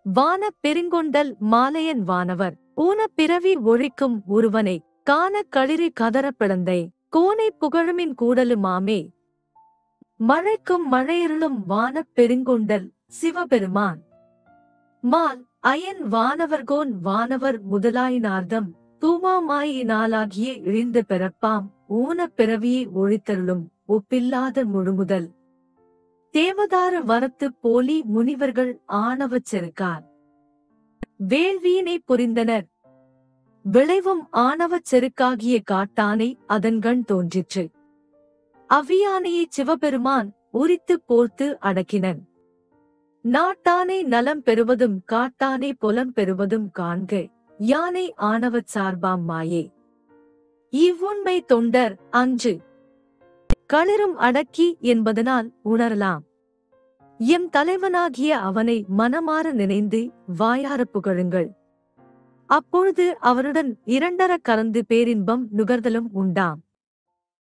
வானப் பெருங்கொண்டல் மாலையன் வானவர் ஊனப் பிறவி ஒழிக்கும் ஒருவனை காண களிறி கதறப் பிளந்தை கோனை புகழுமின் கூடலுமாமே மழைக்கும் மழையிருளும் வானப் பெருங்கொண்டல் சிவபெருமான் மால் அயன் வானவர்கோன் வானவர் முதலாயினார்தம் தூமாமாயினாலாகிய இழிந்த பிறப்பாம் ஊனப் பிறவியை ஒழித்தருளும் ஒப்பில்லாத முழுமுதல் தேவதார வரத்து போலி முனிவர்கள் ஆணவச் செருக்கார் வேள்வியினை புரிந்தனர் விளைவும் ஆணவச் செருக்காகிய காட்டானை அதன்கண் தோன்றிற்று அவ்வியானையை சிவபெருமான் உரித்துப் போர்த்து அடக்கினன் நாட்டானை நலம் பெறுவதும் காட்டானை புலம் பெறுவதும் காண்க யானை ஆணவச் சார்பாம் மாயே இவ்வுண்மை தொண்டர் அஞ்சு களிரும் அடக்கி என்பதனால் உணரலாம் எம் தலைவனாகிய அவனை மனமாற நினைந்து வாயார புகழுங்கள் அப்பொழுது அவருடன் இரண்டர கலந்து பேரின்பம் நுகர்தலும் உண்டாம்